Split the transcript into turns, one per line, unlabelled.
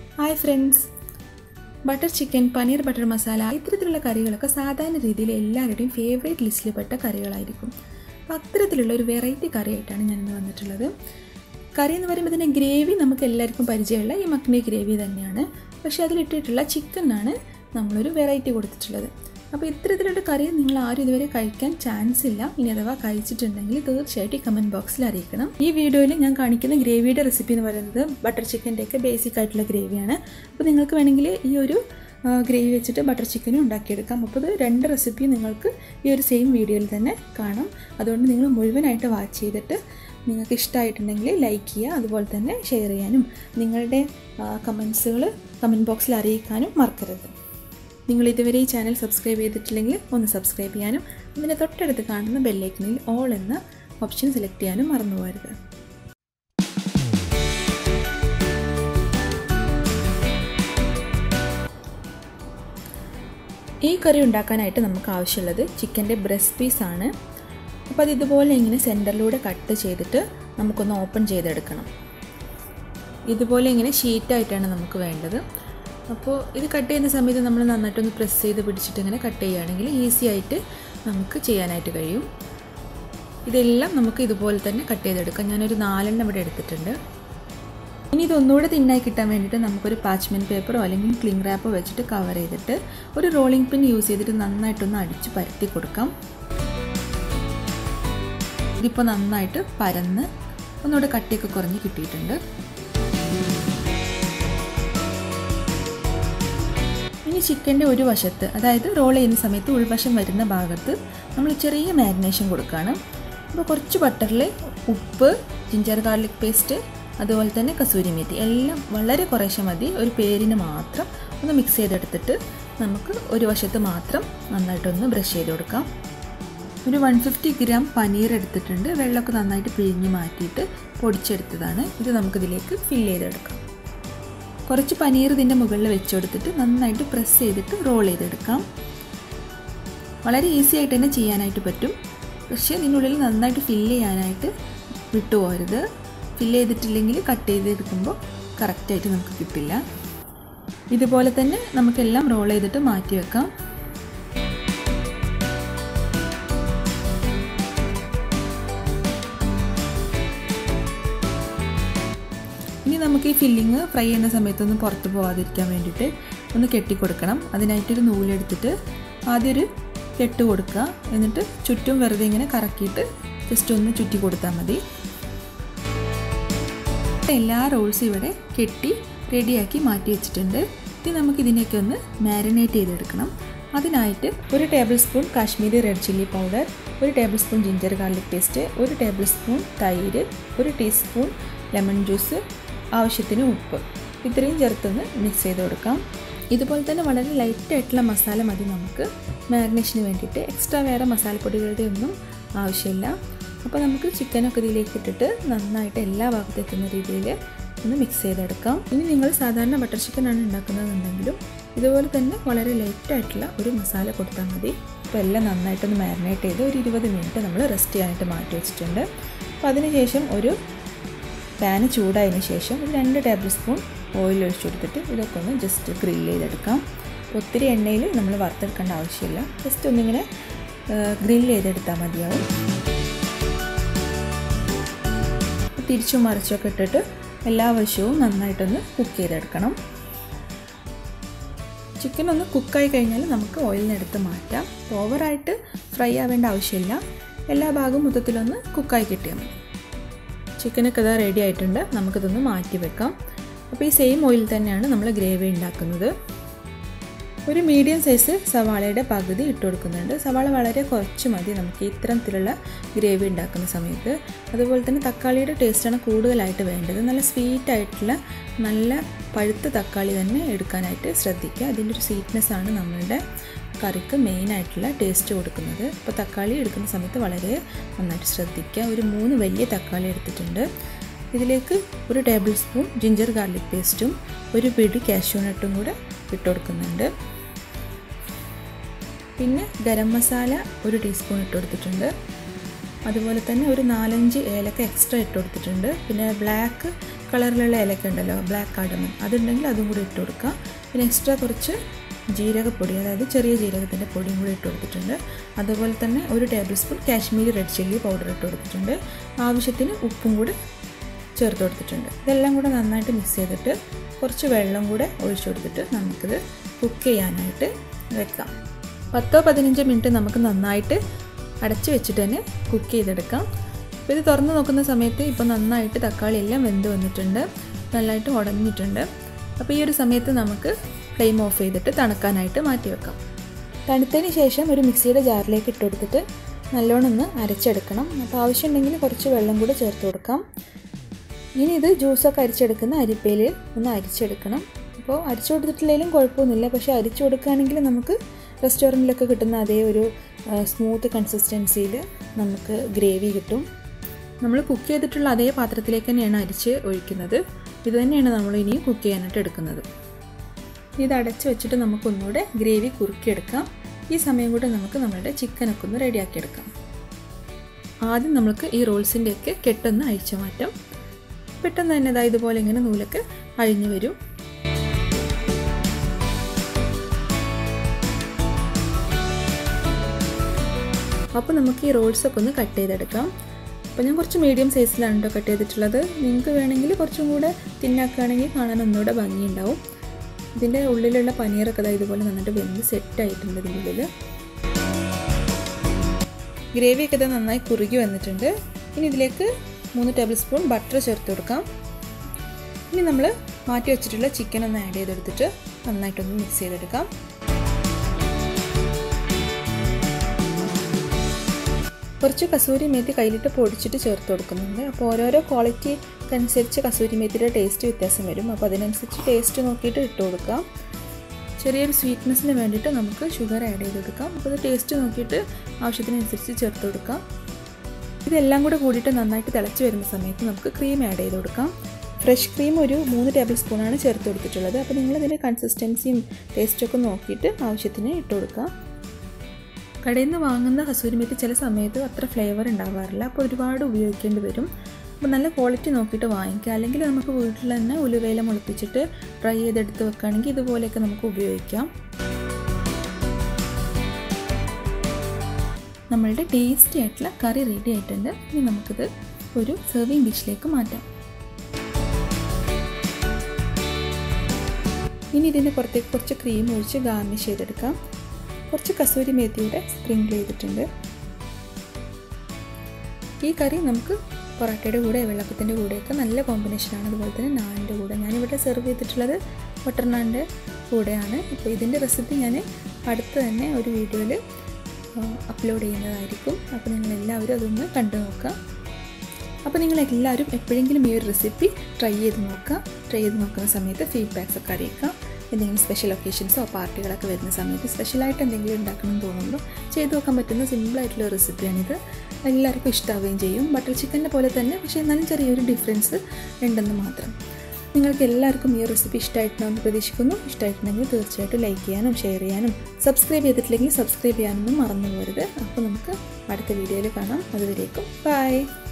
hi friends butter chicken paneer butter masala ഇത്തരത്തിലുള്ള കറികളൊക്കെ സാധാരണ രീതിയിൽ എല്ലാവരുടെയും ഫേവറേറ്റ് ലിസ്റ്റിൽപ്പെട്ട കറികളായിരിക്കും അപ്പോൾ അത്തരത്തിലുള്ള ഒരു വെറൈറ്റി കറിയായിട്ടാണ് ഞാനിന്ന് വന്നിട്ടുള്ളത് കറി എന്ന് പറയുമ്പോൾ തന്നെ ഗ്രേവി നമുക്ക് എല്ലാവർക്കും പരിചയമുള്ള ഈ മക്കിനി ഗ്രേവി തന്നെയാണ് പക്ഷേ അതിലിട്ടിട്ടുള്ള ചിക്കനാണ് നമ്മളൊരു വെറൈറ്റി കൊടുത്തിട്ടുള്ളത് അപ്പോൾ ഇത്തരത്തിലുള്ള കറി നിങ്ങൾ ആരും ഇതുവരെ കഴിക്കാൻ ചാൻസ് ഇല്ല ഇനി അഥവാ കഴിച്ചിട്ടുണ്ടെങ്കിൽ തീർച്ചയായിട്ടും ഈ കമൻറ്റ് ബോക്സിൽ അറിയിക്കണം ഈ വീഡിയോയിൽ ഞാൻ കാണിക്കുന്ന ഗ്രേവിയുടെ റെസിപ്പി എന്ന് പറയുന്നത് ബട്ടർ ചിക്കൻ്റെയൊക്കെ ബേസിക് ആയിട്ടുള്ള ഗ്രേവിയാണ് അപ്പോൾ നിങ്ങൾക്ക് വേണമെങ്കിൽ ഈ ഒരു ഗ്രേവി വെച്ചിട്ട് ബട്ടർ ചിക്കനും ഉണ്ടാക്കിയെടുക്കാം അപ്പോൾ ഇത് രണ്ട് റെസിപ്പിയും നിങ്ങൾക്ക് ഈ ഒരു സെയിം വീഡിയോയിൽ തന്നെ കാണാം അതുകൊണ്ട് നിങ്ങൾ മുഴുവനായിട്ട് വാച്ച് ചെയ്തിട്ട് നിങ്ങൾക്ക് ഇഷ്ടമായിട്ടുണ്ടെങ്കിൽ ലൈക്ക് ചെയ്യുക അതുപോലെ തന്നെ ഷെയർ ചെയ്യാനും നിങ്ങളുടെ കമൻസുകൾ കമൻറ്റ് ബോക്സിൽ അറിയിക്കാനും മറക്കരുത് നിങ്ങൾ ഇതുവരെ ഈ ചാനൽ സബ്സ്ക്രൈബ് ചെയ്തിട്ടില്ലെങ്കിൽ ഒന്ന് സബ്സ്ക്രൈബ് ചെയ്യാനും അതിൻ്റെ തൊട്ടടുത്ത് കാണുന്ന ബെല്ലൈക്കനിൽ ഓൾ എന്ന ഓപ്ഷൻ സെലക്ട് ചെയ്യാനും മറന്നു പോകരുത് ഈ കറി ഉണ്ടാക്കാനായിട്ട് നമുക്ക് ആവശ്യമുള്ളത് ചിക്കൻ്റെ ബ്രസ്റ്റ് പീസാണ് അപ്പോൾ അത് ഇതുപോലെ ഇങ്ങനെ സെൻറ്ററിലൂടെ കട്ട് ചെയ്തിട്ട് നമുക്കൊന്ന് ഓപ്പൺ ചെയ്തെടുക്കണം ഇതുപോലെ ഇങ്ങനെ ഷീറ്റായിട്ടാണ് നമുക്ക് വേണ്ടത് അപ്പോൾ ഇത് കട്ട് ചെയ്യുന്ന സമയത്ത് നമ്മൾ നന്നായിട്ടൊന്ന് പ്രസ് ചെയ്ത് പിടിച്ചിട്ട് ഇങ്ങനെ കട്ട് ചെയ്യുകയാണെങ്കിൽ ഈസി ആയിട്ട് നമുക്ക് ചെയ്യാനായിട്ട് കഴിയും ഇതെല്ലാം നമുക്ക് ഇതുപോലെ തന്നെ കട്ട് ചെയ്തെടുക്കാം ഞാനൊരു നാലെണ്ണം ഇവിടെ എടുത്തിട്ടുണ്ട് ഇനി ഇതൊന്നുകൂടെ തിന്നായി കിട്ടാൻ വേണ്ടിയിട്ട് നമുക്കൊരു പാച്ച്മെൻറ്റ് പേപ്പറോ അല്ലെങ്കിൽ ക്ലിങ് റാപ്പോ വെച്ചിട്ട് കവർ ചെയ്തിട്ട് ഒരു റോളിംഗ് പിൻ യൂസ് ചെയ്തിട്ട് നന്നായിട്ടൊന്ന് അടിച്ച് പരത്തി കൊടുക്കാം ഇതിപ്പോൾ നന്നായിട്ട് പരന്ന് ഒന്നുകൂടെ കട്ടിയൊക്കെ കുറഞ്ഞ് കിട്ടിയിട്ടുണ്ട് ഇനി ചിക്കൻ്റെ ഒരു വശത്ത് അതായത് റോൾ ചെയ്യുന്ന സമയത്ത് ഉൾവശം വരുന്ന ഭാഗത്ത് നമ്മൾ ചെറിയ മാരിനേഷൻ കൊടുക്കുകയാണ് അപ്പോൾ കുറച്ച് ബട്ടറിൽ ഉപ്പ് ജിഞ്ചർ ഗാർലിക് പേസ്റ്റ് അതുപോലെ തന്നെ കസൂരി മേത്തി എല്ലാം വളരെ കുറേശ്ശെ മതി ഒരു പേരിന് മാത്രം ഒന്ന് മിക്സ് ചെയ്തെടുത്തിട്ട് നമുക്ക് ഒരു വശത്ത് മാത്രം നന്നായിട്ടൊന്ന് ബ്രഷ് ചെയ്ത് കൊടുക്കാം ഒരു വൺ ഫിഫ്റ്റി ഗ്രാം പനീർ എടുത്തിട്ടുണ്ട് വെള്ളമൊക്കെ നന്നായിട്ട് പിഴിഞ്ഞ് മാറ്റിയിട്ട് പൊടിച്ചെടുത്തതാണ് ഇത് നമുക്കിതിലേക്ക് ഫില്ല് ചെയ്തെടുക്കാം കുറച്ച് പനീർ ഇതിൻ്റെ മുകളിൽ വെച്ച് കൊടുത്തിട്ട് നന്നായിട്ട് പ്രസ് ചെയ്തിട്ട് റോൾ ചെയ്തെടുക്കാം വളരെ ഈസി ആയിട്ട് തന്നെ ചെയ്യാനായിട്ട് പറ്റും പക്ഷേ ഇതിനുള്ളിൽ നന്നായിട്ട് ഫില്ല് ചെയ്യാനായിട്ട് വിട്ടുപോകരുത് ഫില്ല് ചെയ്തിട്ടില്ലെങ്കിൽ കട്ട് ചെയ്തെടുക്കുമ്പോൾ കറക്റ്റായിട്ട് നമുക്ക് കിട്ടില്ല ഇതുപോലെ തന്നെ നമുക്കെല്ലാം റോൾ ചെയ്തിട്ട് മാറ്റി വെക്കാം ഇനി നമുക്ക് ഈ ഫില്ലിങ് ഫ്രൈ ചെയ്യുന്ന സമയത്തൊന്നും പുറത്ത് പോകാതിരിക്കാൻ വേണ്ടിയിട്ട് ഒന്ന് കെട്ടിക്കൊടുക്കണം അതിനായിട്ടൊരു നൂലെടുത്തിട്ട് ആദ്യം ഒരു കെട്ട് കൊടുക്കുക എന്നിട്ട് ചുറ്റും വെറുതെ ഇങ്ങനെ കറക്കിയിട്ട് ജസ്റ്റ് ഒന്ന് ചുറ്റി കൊടുത്താൽ മതി എല്ലാ റോൾസും ഇവിടെ കെട്ടി റെഡിയാക്കി മാറ്റി വെച്ചിട്ടുണ്ട് ഇനി നമുക്ക് ഇതിനെയൊക്കെ ഒന്ന് മാരിനേറ്റ് ചെയ്തെടുക്കണം അതിനായിട്ട് ഒരു tablespoon Kashmiri red chilli powder ഒരു tablespoon ginger garlic paste ഒരു ടേബിൾ സ്പൂൺ തൈര് ഒരു ടീസ്പൂൺ ലെമൺ ജ്യൂസ് ആവശ്യത്തിന് ഉപ്പ് ഇത്രയും ചേർത്തൊന്ന് മിക്സ് ചെയ്ത് കൊടുക്കാം ഇതുപോലെ തന്നെ വളരെ ലൈറ്റ് ആയിട്ടുള്ള മസാല മതി നമുക്ക് മാരിനേഷന് വേണ്ടിയിട്ട് എക്സ്ട്രാ വേറെ മസാലപ്പൊടികളുടെ ഒന്നും ആവശ്യമില്ല അപ്പോൾ നമുക്ക് ചിക്കനൊക്കെ ഇതിലേക്ക് ഇട്ടിട്ട് നന്നായിട്ട് എല്ലാ ഭാഗത്തും എത്തുന്ന രീതിയിൽ ഒന്ന് മിക്സ് ചെയ്തെടുക്കാം ഇനി നിങ്ങൾ സാധാരണ ബട്ടർ ചിക്കനാണ് ഉണ്ടാക്കുന്നതെന്നുണ്ടെങ്കിലും ഇതുപോലെ തന്നെ വളരെ ലൈറ്റ് ആയിട്ടുള്ള ഒരു മസാല കൊടുത്താൽ മതി അപ്പോൾ എല്ലാം നന്നായിട്ടൊന്ന് മാരിനേറ്റ് ചെയ്ത് ഒരു ഇരുപത് മിനിറ്റ് നമ്മൾ റെസ്റ്റ് ചെയ്യാനായിട്ട് മാറ്റി വെച്ചിട്ടുണ്ട് അപ്പോൾ അതിനുശേഷം ഒരു പാന് ചൂടായതിന് ശേഷം ഒരു രണ്ട് ടേബിൾ സ്പൂൺ ഓയിൽ ഒഴിച്ചു കൊടുത്തിട്ട് ഇതൊക്കെ ഒന്ന് ജസ്റ്റ് ഗ്രില്ല് ചെയ്തെടുക്കാം ഒത്തിരി എണ്ണയിൽ നമ്മൾ വറുത്തെടുക്കേണ്ട ആവശ്യമില്ല ജസ്റ്റ് ഒന്നിങ്ങനെ ഗ്രില്ല് ചെയ്തെടുത്താൽ മതിയാവും തിരിച്ചും മറിച്ചൊക്കെ ഇട്ടിട്ട് എല്ലാ വശവും നന്നായിട്ടൊന്ന് കുക്ക് ചെയ്തെടുക്കണം ചിക്കൻ ഒന്ന് കുക്കായി കഴിഞ്ഞാൽ നമുക്ക് ഓയിലിൽ നിന്ന് എടുത്ത് മാറ്റാം ഓവറായിട്ട് ഫ്രൈ ആവേണ്ട ആവശ്യമില്ല എല്ലാ ഭാഗവും മൊത്തത്തിലൊന്ന് കുക്കായി കിട്ടിയാൽ മതി ചിക്കനൊക്കെ ഇതാ റെഡി ആയിട്ടുണ്ട് നമുക്കിതൊന്ന് മാറ്റി വെക്കാം അപ്പോൾ ഈ സെയിം ഓയിൽ തന്നെയാണ് നമ്മൾ ഗ്രേവി ഉണ്ടാക്കുന്നത് ഒരു മീഡിയം സൈസ് സവാളയുടെ പകുതി ഇട്ട് കൊടുക്കുന്നുണ്ട് സവാള വളരെ കുറച്ച് മതി നമുക്ക് ഇത്തരത്തിലുള്ള ഗ്രേവി ഉണ്ടാക്കുന്ന സമയത്ത് അതുപോലെ തന്നെ തക്കാളിയുടെ ടേസ്റ്റാണ് കൂടുതലായിട്ട് വേണ്ടത് നല്ല സ്വീറ്റ് ആയിട്ടുള്ള നല്ല പഴുത്ത തക്കാളി തന്നെ എടുക്കാനായിട്ട് ശ്രദ്ധിക്കുക അതിൻ്റെ ഒരു സ്വീറ്റ്നെസ് ആണ് നമ്മളുടെ കറിക്ക് മെയിനായിട്ടുള്ള ടേസ്റ്റ് കൊടുക്കുന്നത് അപ്പോൾ തക്കാളി എടുക്കുന്ന സമയത്ത് വളരെ നന്നായിട്ട് ശ്രദ്ധിക്കുക ഒരു മൂന്ന് വലിയ തക്കാളി എടുത്തിട്ടുണ്ട് ഇതിലേക്ക് ഒരു ടേബിൾ സ്പൂൺ ജിഞ്ചർ ഗാർലിക് പേസ്റ്റും ഒരു പിടി കാഷ്യൂനട്ടും കൂടെ ഇട്ട് കൊടുക്കുന്നുണ്ട് പിന്നെ ഗരം മസാല ഒരു ടീസ്പൂൺ ഇട്ട് കൊടുത്തിട്ടുണ്ട് അതുപോലെ തന്നെ ഒരു നാലഞ്ച് ഏലക്ക എക്സ്ട്രാ ഇട്ട് കൊടുത്തിട്ടുണ്ട് പിന്നെ ബ്ലാക്ക് കളറിലുള്ള ഇലക്ക ഉണ്ടല്ലോ ബ്ലാക്ക് കാർഡമൻ അതുണ്ടെങ്കിൽ അതും കൂടി ഇട്ട് കൊടുക്കുക പിന്നെ എക്സ്ട്രാ കുറച്ച് ജീരകപ്പൊടി അതായത് ചെറിയ ജീരകത്തിൻ്റെ പൊടിയും കൂടി ഇട്ട് കൊടുത്തിട്ടുണ്ട് അതുപോലെ തന്നെ ഒരു tablespoon Kashmiri red chilli powder ഇട്ട് കൊടുത്തിട്ടുണ്ട് ആവശ്യത്തിന് ഉപ്പും കൂടി ചേർത്ത് കൊടുത്തിട്ടുണ്ട് ഇതെല്ലാം കൂടെ നന്നായിട്ട് മിക്സ് ചെയ്തിട്ട് കുറച്ച് വെള്ളം കൂടെ ഒഴിച്ചു കൊടുത്തിട്ട് നമുക്കിത് കുക്ക് ചെയ്യാനായിട്ട് വെക്കാം പത്തോ പതിനഞ്ചോ മിനിറ്റ് നമുക്ക് നന്നായിട്ട് അടച്ച് വെച്ചിട്ട് തന്നെ കുക്ക് ചെയ്തെടുക്കാം അപ്പോൾ ഇത് തുറന്ന് നോക്കുന്ന സമയത്ത് ഇപ്പോൾ നന്നായിട്ട് തക്കാളി എല്ലാം വെന്ത് വന്നിട്ടുണ്ട് നല്ലതായിട്ട് ഉടഞ്ഞിട്ടുണ്ട് അപ്പോൾ ഈ ഒരു സമയത്ത് നമുക്ക് ഫ്ലെയിം ഓഫ് ചെയ്തിട്ട് തണുക്കാനായിട്ട് മാറ്റി വെക്കാം തണുത്തതിന് ശേഷം ഒരു മിക്സിയുടെ ജാറിലേക്ക് ഇട്ട് കൊടുത്തിട്ട് നല്ലോണം ഒന്ന് അരച്ചെടുക്കണം അപ്പോൾ ആവശ്യമുണ്ടെങ്കിൽ കുറച്ച് വെള്ളം കൂടെ ചേർത്ത് കൊടുക്കാം ഇനി ഇത് ജ്യൂസൊക്കെ അരിച്ചെടുക്കുന്ന അരിപ്പയിൽ ഒന്ന് അരിച്ചെടുക്കണം അപ്പോൾ അരിച്ചു കൊടുത്തിട്ടില്ലെങ്കിലും കുഴപ്പമൊന്നുമില്ല പക്ഷേ അരിച്ചു കൊടുക്കുകയാണെങ്കിൽ നമുക്ക് റെസ്റ്റോറൻറ്റിലൊക്കെ കിട്ടുന്ന അതേ ഒരു സ്മൂത്ത് കൺസിസ്റ്റൻസിയിൽ നമുക്ക് ഗ്രേവി കിട്ടും നമ്മൾ കുക്ക് ചെയ്തിട്ടുള്ള അതേ പാത്രത്തിലേക്ക് തന്നെയാണ് അരിച്ച് ഒഴിക്കുന്നത് ഇത് തന്നെയാണ് നമ്മൾ ഇനിയും കുക്ക് ചെയ്യാനായിട്ട് എടുക്കുന്നത് ഇത് അടച്ച് വെച്ചിട്ട് നമുക്കൊന്നുകൂടെ ഗ്രേവി കുറുക്കിയെടുക്കാം ഈ സമയം കൂടെ നമുക്ക് നമ്മുടെ ചിക്കനൊക്കെ ഒന്ന് റെഡിയാക്കിയെടുക്കാം ആദ്യം നമുക്ക് ഈ റോൾസിൻ്റെയൊക്കെ കെട്ടൊന്ന് അഴിച്ചു മാറ്റാം പെട്ടെന്ന് തന്നെ ഇതാ ഇതുപോലെ ഇങ്ങനെ നൂലൊക്കെ അഴിഞ്ഞു വരും അപ്പോൾ നമുക്ക് ഈ റോൾസൊക്കെ ഒന്ന് കട്ട് ചെയ്തെടുക്കാം അപ്പോൾ ഞാൻ കുറച്ച് മീഡിയം സൈസിലാണ് കേട്ടോ കട്ട് ചെയ്തിട്ടുള്ളത് നിങ്ങൾക്ക് വേണമെങ്കിൽ കുറച്ചും കൂടെ തിന്നാക്കുകയാണെങ്കിൽ കാണാൻ ഒന്നുകൂടെ ഭംഗിയുണ്ടാവും ഇതിൻ്റെ ഉള്ളിലുള്ള പനീറൊക്കെ അതായത് ഇതുപോലെ നന്നായിട്ട് വെന്ത് സെറ്റായിട്ടുണ്ട് ഇതിൻ്റെ ഉള്ളിൽ ഗ്രേവിയൊക്കെ ഇത് നന്നായി കുറുകി വന്നിട്ടുണ്ട് ഇനി ഇതിലേക്ക് മൂന്ന് ടേബിൾ സ്പൂൺ ബട്ടർ ചേർത്ത് കൊടുക്കാം ഇനി നമ്മൾ മാറ്റി വെച്ചിട്ടുള്ള ചിക്കൻ ഒന്ന് ആഡ് ചെയ്തെടുത്തിട്ട് നന്നായിട്ടൊന്ന് മിക്സ് ചെയ്തെടുക്കാം കുറച്ച് കസൂരി മേത്തി കയ്യിലിട്ട് പൊടിച്ചിട്ട് ചേർത്ത് കൊടുക്കുന്നുണ്ട് അപ്പോൾ ഓരോരോ ക്വാളിറ്റിക്ക് അനുസരിച്ച് കസൂരി മേത്തിയുടെ ടേസ്റ്റ് വ്യത്യാസം വരും അപ്പോൾ അതിനനുസരിച്ച് ടേസ്റ്റ് നോക്കിയിട്ട് ഇട്ട് കൊടുക്കാം ചെറിയൊരു സ്വീറ്റ്നെസ്സിന് വേണ്ടിയിട്ട് നമുക്ക് ഷുഗർ ആഡ് ചെയ്ത് കൊടുക്കാം അപ്പോൾ അത് ടേസ്റ്റ് നോക്കിയിട്ട് ആവശ്യത്തിനനുസരിച്ച് ചേർത്ത് കൊടുക്കാം ഇതെല്ലാം കൂടെ കൂടിയിട്ട് നന്നായിട്ട് തിളച്ച് വരുന്ന സമയത്ത് നമുക്ക് ക്രീം ആഡ് ചെയ്ത് കൊടുക്കാം ഫ്രഷ് ക്രീം ഒരു മൂന്ന് ടേബിൾ സ്പൂണാണ് ചേർത്ത് കൊടുത്തിട്ടുള്ളത് അപ്പോൾ നിങ്ങളിതിൻ്റെ കൺസിസ്റ്റൻസിയും ടേസ്റ്റൊക്കെ നോക്കിയിട്ട് ആവശ്യത്തിന് ഇട്ട് കൊടുക്കാം കടയിൽ നിന്ന് വാങ്ങുന്ന കസൂരിമെത്തി ചില സമയത്ത് അത്ര ഫ്ലേവർ ഉണ്ടാവാറില്ല അപ്പോൾ ഒരുപാട് ഉപയോഗിക്കേണ്ടി വരും അപ്പോൾ നല്ല ക്വാളിറ്റി നോക്കിയിട്ട് വാങ്ങിക്കുക അല്ലെങ്കിൽ നമുക്ക് വീട്ടിൽ തന്നെ ഉലുവേല മുളപ്പിച്ചിട്ട് ഫ്രൈ ചെയ്തെടുത്ത് വെക്കുകയാണെങ്കിൽ ഇതുപോലെയൊക്കെ നമുക്ക് ഉപയോഗിക്കാം നമ്മളുടെ ടേസ്റ്റി ആയിട്ടുള്ള കറി റെഡി ആയിട്ടുണ്ട് ഇനി നമുക്കിത് ഒരു സെർവിങ് ഡിഷിലേക്ക് മാറ്റാം ഇനി ഇതിൻ്റെ പുറത്തേക്ക് കുറച്ച് ക്രീം ഒഴിച്ച് ഗാർണിഷ് ചെയ്തെടുക്കാം കുറച്ച് കസൂരി മേത്തിയുടെ സ്പ്രിങ്കിൾ ചെയ്തിട്ടുണ്ട് ഈ കറി നമുക്ക് പൊറോട്ടയുടെ കൂടെ വെള്ളപ്പത്തിൻ്റെ കൂടെയൊക്കെ നല്ല കോമ്പിനേഷനാണ് അതുപോലെ തന്നെ നാനിൻ്റെ കൂടെ ഞാനിവിടെ സെർവ് ചെയ്തിട്ടുള്ളത് ബട്ടർ നാനിൻ്റെ കൂടെയാണ് അപ്പോൾ ഇതിൻ്റെ റെസിപ്പി ഞാൻ അടുത്ത് തന്നെ ഒരു വീഡിയോയിൽ അപ്ലോഡ് ചെയ്യുന്നതായിരിക്കും അപ്പോൾ നിങ്ങളെല്ലാവരും അതൊന്ന് കണ്ടു നോക്കുക അപ്പോൾ നിങ്ങളെല്ലാവരും എപ്പോഴെങ്കിലും ഈ ഒരു റെസിപ്പി ട്രൈ ചെയ്ത് നോക്കുക ട്രൈ ചെയ്ത് നോക്കുന്ന സമയത്ത് ഫീഡ്ബാക്സ് ഒക്കെ അറിയിക്കാം എന്തെങ്കിലും സ്പെഷ്യൽ ഒക്കേഷൻസോ പാർട്ടികളൊക്കെ വരുന്ന സമയത്ത് സ്പെഷ്യലായിട്ട് എന്തെങ്കിലും ഉണ്ടാക്കണം എന്ന് തോന്നുമ്പോൾ ചെയ്തു നോക്കാൻ പറ്റുന്ന സിമ്പിളായിട്ടുള്ള റെസിപ്പിയാണിത് എല്ലാവർക്കും ഇഷ്ടാവുകയും ചെയ്യും ബട്ടർ ചിക്കൻ്റെ പോലെ തന്നെ പക്ഷേ എന്നാലും ചെറിയൊരു ഡിഫറൻസ് ഉണ്ടെന്ന് മാത്രം നിങ്ങൾക്ക് എല്ലാവർക്കും ഈ റെസിപ്പി ഇഷ്ടമായിട്ടുണ്ടെന്ന് പ്രതീക്ഷിക്കുന്നു ഇഷ്ടമായിട്ടുണ്ടെങ്കിൽ തീർച്ചയായിട്ടും ലൈക്ക് ചെയ്യാനും ഷെയർ ചെയ്യാനും സബ്സ്ക്രൈബ് ചെയ്തിട്ടില്ലെങ്കിൽ സബ്സ്ക്രൈബ് ചെയ്യാനൊന്നും മറന്നു പോകരുത് അപ്പോൾ നമുക്ക് അടുത്ത വീഡിയോയിൽ കാണാം അതുവരേക്കും ബൈ